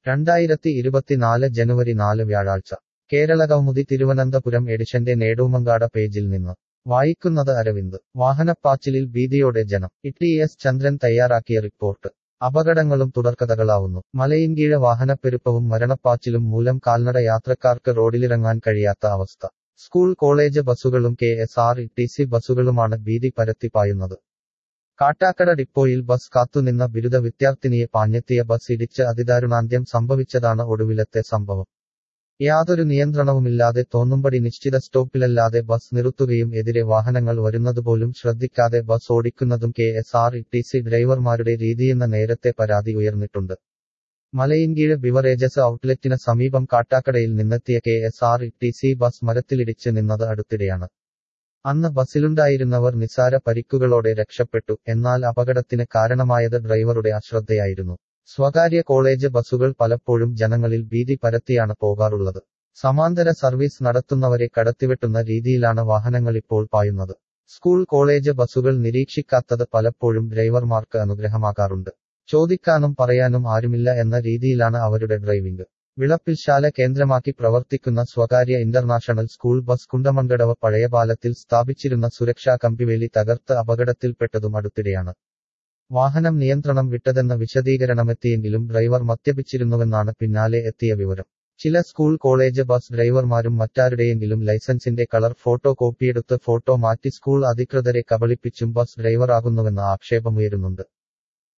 രണ്ടായിരത്തി ഇരുപത്തിനാല് ജനുവരി നാല് വ്യാഴാഴ്ച കേരള കൗമുദി തിരുവനന്തപുരം എഡിഷന്റെ നേടൂമങ്കാട പേജിൽ നിന്ന് വായിക്കുന്നത് അരവിന്ദ് വാഹനപ്പാച്ചിലിൽ ഭീതിയോടെ ജനം ഇ എസ് ചന്ദ്രൻ തയ്യാറാക്കിയ റിപ്പോർട്ട് അപകടങ്ങളും തുടർക്കഥകളാവുന്നു മലയിൻകീഴ വാഹനപ്പെരുപ്പവും മരണപ്പാച്ചിലും മൂലം കാൽനട യാത്രക്കാർക്ക് റോഡിലിറങ്ങാൻ കഴിയാത്ത അവസ്ഥ സ്കൂൾ കോളേജ് ബസ്സുകളും K S R T C ബസ്സുകളുമാണ് ഭീതി പരത്തിപ്പായുന്നത് കാട്ടാക്കട ഡിപ്പോയിൽ ബസ് കാത്തുനിന്ന ബിരുദ വിദ്യാർത്ഥിനിയെ പാഞ്ഞെത്തിയ ബസ് ഇടിച്ച് അതിദാരുണാന്ത്യം സംഭവിച്ചതാണ് ഒടുവിലത്തെ സംഭവം യാതൊരു നിയന്ത്രണവുമില്ലാതെ തോന്നുംപടി നിശ്ചിത സ്റ്റോപ്പിലല്ലാതെ ബസ് നിർത്തുകയും എതിരെ വാഹനങ്ങൾ വരുന്നതുപോലും ശ്രദ്ധിക്കാതെ ബസ് ഓടിക്കുന്നതും K S R T C ഡ്രൈവർമാരുടെ രീതിയെന്ന നേരത്തെ പരാതി ഉയർന്നിട്ടുണ്ട് മലയിൻകീഴ് ബിവറേജസ് ഔട്ട്ലെറ്റിന് സമീപം കാട്ടാക്കടയിൽ നിന്നെത്തിയ K S R T C bus മരത്തിലിടിച്ച് നിന്നത് അടുത്തിടെയാണ് അന്ന് ബസ്സിലുണ്ടായിരുന്നവർ നിസാര പരിക്കുകളോടെ രക്ഷപ്പെട്ടു എന്നാൽ അപകടത്തിന് കാരണമായത് ഡ്രൈവറുടെ അശ്രദ്ധയായിരുന്നു സ്വകാര്യ കോളേജ് ബസ്സുകൾ പലപ്പോഴും ജനങ്ങളിൽ ഭീതി പരത്തിയാണ് പോകാറുള്ളത് സമാന്തര സർവീസ് നടത്തുന്നവരെ കടത്തിവെട്ടുന്ന രീതിയിലാണ് വാഹനങ്ങൾ ഇപ്പോൾ പായുന്നത് സ്കൂൾ കോളേജ് ബസ്സുകൾ നിരീക്ഷിക്കാത്തത് പലപ്പോഴും ഡ്രൈവർമാർക്ക് അനുഗ്രഹമാകാറുണ്ട് ചോദിക്കാനും പറയാനും ആരുമില്ല എന്ന രീതിയിലാണ് അവരുടെ ഡ്രൈവിംഗ് വിളപ്പിൽശാല കേന്ദ്രമാക്കി പ്രവർത്തിക്കുന്ന സ്വകാര്യ ഇന്റർനാഷണൽ സ്കൂൾ ബസ് കുണ്ടമൺകടവ് പഴയപാലത്തിൽ സ്ഥാപിച്ചിരുന്ന സുരക്ഷാ കമ്പിവേലി തകർത്ത് അപകടത്തിൽപ്പെട്ടതും അടുത്തിടെയാണ് വാഹനം നിയന്ത്രണം വിട്ടതെന്ന വിശദീകരണമെത്തിയെങ്കിലും ഡ്രൈവർ മദ്യപിച്ചിരുന്നുവെന്നാണ് പിന്നാലെ എത്തിയ വിവരം ചില സ്കൂൾ കോളേജ് ബസ് ഡ്രൈവർമാരും മറ്റാരുടെയെങ്കിലും ലൈസൻസിന്റെ കളർ ഫോട്ടോ കോപ്പിയെടുത്ത് ഫോട്ടോ മാറ്റി സ്കൂൾ അധികൃതരെ കബളിപ്പിച്ചും ബസ് ഡ്രൈവറാകുന്നുവെന്ന ആക്ഷേപമുയരുന്നുണ്ട്